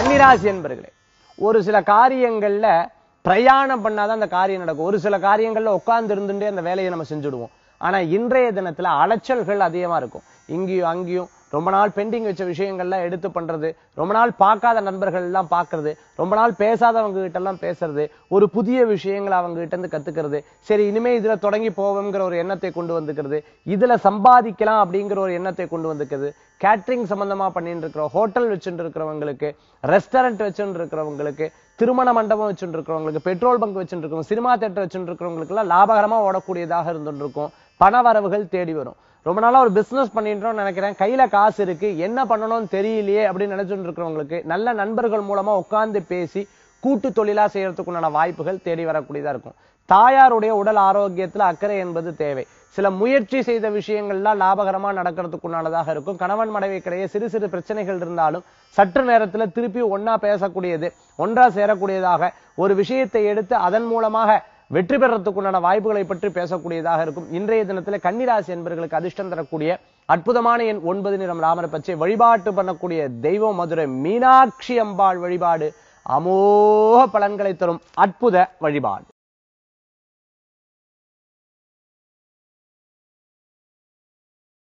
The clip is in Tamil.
கன்னிராசி என்பர்களே ஒரு சில காரியங்கள்ல பிரயாணம் பண்ணாதான் அந்த காரியம் நடக்கும் ஒரு சில காரியங்கள்ல உட்கார்ந்து இருந்துட்டே அந்த வேலையை நம்ம செஞ்சுடுவோம் ஆனா இன்றைய தினத்துல அலைச்சல்கள் அதிகமா இருக்கும் இங்கேயும் அங்கேயும் ரொம்ப நாள் பெண்டிங் வச்ச விஷயங்கள்லாம் எடுத்து பண்றது ரொம்ப நாள் பார்க்காத நண்பர்கள் எல்லாம் பார்க்கறது ரொம்ப நாள் பேசாதவங்க கிட்ட எல்லாம் பேசுறது ஒரு புதிய விஷயங்களை அவங்க கிட்ட இருந்து கத்துக்கிறது சரி இனிமே இதுல தொடங்கி போவோங்கிற ஒரு எண்ணத்தை கொண்டு வந்துக்கிறது இதுல சம்பாதிக்கலாம் அப்படிங்கிற ஒரு எண்ணத்தை கொண்டு வந்துக்கிறது கேட்டரிங் சம்பந்தமா பண்ணிட்டு இருக்கிற ஹோட்டல் வச்சுட்டு இருக்கிறவங்களுக்கு ரெஸ்டாரண்ட் வச்சுட்டு இருக்கிறவங்களுக்கு திருமண மண்டபம் வச்சுட்டு இருக்கிறவங்களுக்கு பெட்ரோல் பங்க் வச்சுட்டு இருக்கிறவங்க சினிமா தேட்டர் வச்சுட்டு இருக்கிறவங்களுக்கு எல்லாம் லாபகரமா ஓடக்கூடியதாக இருந்துட்டு இருக்கும் பண வரவுகள் தேடி வரும் ரொம்ப நாளா ஒரு பிசினஸ் பண்ணிட்டோம்னு நினைக்கிறேன் கையில காசு இருக்கு என்ன பண்ணணும்னு தெரியலையே அப்படின்னு நினைச்சுட்டு இருக்கிறவங்களுக்கு நல்ல நண்பர்கள் மூலமா உட்கார்ந்து பேசி கூட்டு தொழிலா செய்யறதுக்குண்டான வாய்ப்புகள் தேடி வரக்கூடியதா இருக்கும் தாயாருடைய உடல் ஆரோக்கியத்துல அக்கறை என்பது தேவை சில முயற்சி செய்த விஷயங்கள்லாம் லாபகரமா நடக்கிறதுக்குண்டானதாக இருக்கும் கணவன் மனைவிக்கிடையே சிறு சிறு பிரச்சனைகள் இருந்தாலும் சற்று நேரத்துல திருப்பி ஒன்னா பேசக்கூடியது ஒன்றா சேரக்கூடியதாக ஒரு விஷயத்தை எடுத்து அதன் மூலமாக வெற்றி பெறத்துக்குண்டான வாய்ப்புகளை பற்றி பேசக்கூடியதாக இருக்கும் இன்றைய தினத்துல கன்னிராசி என்பவர்களுக்கு அதிர்ஷ்டம் தரக்கூடிய அற்புதமான எண் ஒன்பது நிறம் ராமர பச்சை வழிபாட்டு பண்ணக்கூடிய தெய்வம் மதுரை மீனாட்சி அம்பாள் வழிபாடு அமோக பலன்களை தரும் அற்புத வழிபாடு